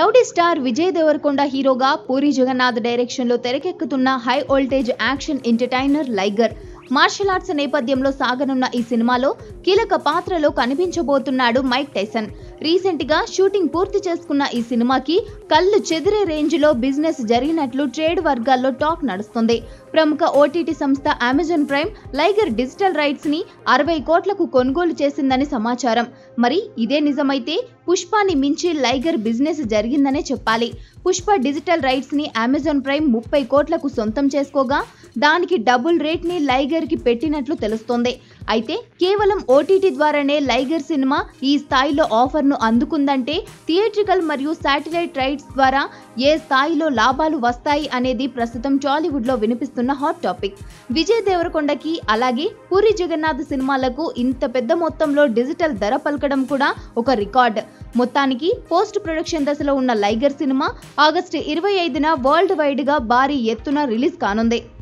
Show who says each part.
Speaker 1: rowdy star Vijay Devarakonda హీరోగా పూరి జగన్నాథ్ డైరెక్షన్లో తెరకెక్కుతున్న high voltage action entertainer Liger martial arts నేపథ్యంలో సాగనున్న ఈ సినిమాలో కీలక పాత్రలో కనిపించబోతున్నాడు మైక్ టైసన్ రీసెంట్ గా షూటింగ్ పూర్తి చేసుకున్న ఈ సినిమాకి కళ్ళు చెదిరే రేంజ్ లో బిజినెస్ జరిగినట్లు ట్రేడ్ వర్గాల్లో టాక్ నడుస్తుంది ప్రముఖ ఓటీటీ సంస్థ Amazon Prime Liger digital rights ని అరవై కోట్లకు కొనుగోలు చేసిందని సమాచారం మరి ఇదే నిజమైతే పుష్పాని మించి లైగర్ బిజినెస్ జరిగిందనే చెప్పాలి పుష్ప డిజిటల్ రైట్స్ ని అమెజాన్ ప్రైమ్ ముప్పై కోట్లకు సొంతం చేసుకోగా దానికి డబుల్ రేట్ ని లైగర్ కి పెట్టినట్లు తెలుస్తోంది అయితే కేవలం ఓటీటీ ద్వారానే లైగర్ సినిమా ఈ స్థాయిలో ఆఫర్ను అందుకుందంటే థియేట్రికల్ మరియు శాటిలైట్ రైట్స్ ద్వారా ఏ స్థాయిలో లాభాలు వస్తాయి అనేది ప్రస్తుతం టాలీవుడ్ లో వినిపిస్తున్న హాట్ టాపిక్ విజయ్ దేవరకొండకి అలాగే పూరి జగన్నాథ్ సినిమాలకు ఇంత పెద్ద మొత్తంలో డిజిటల్ ధర పలకడం కూడా ఒక రికార్డ్ మొత్తానికి పోస్ట్ ప్రొడక్షన్ దశలో ఉన్న లైగర్ సినిమా ఆగస్టు ఇరవై ఐదున వరల్డ్ వైడ్ గా భారీ ఎత్తున రిలీజ్ కానుంది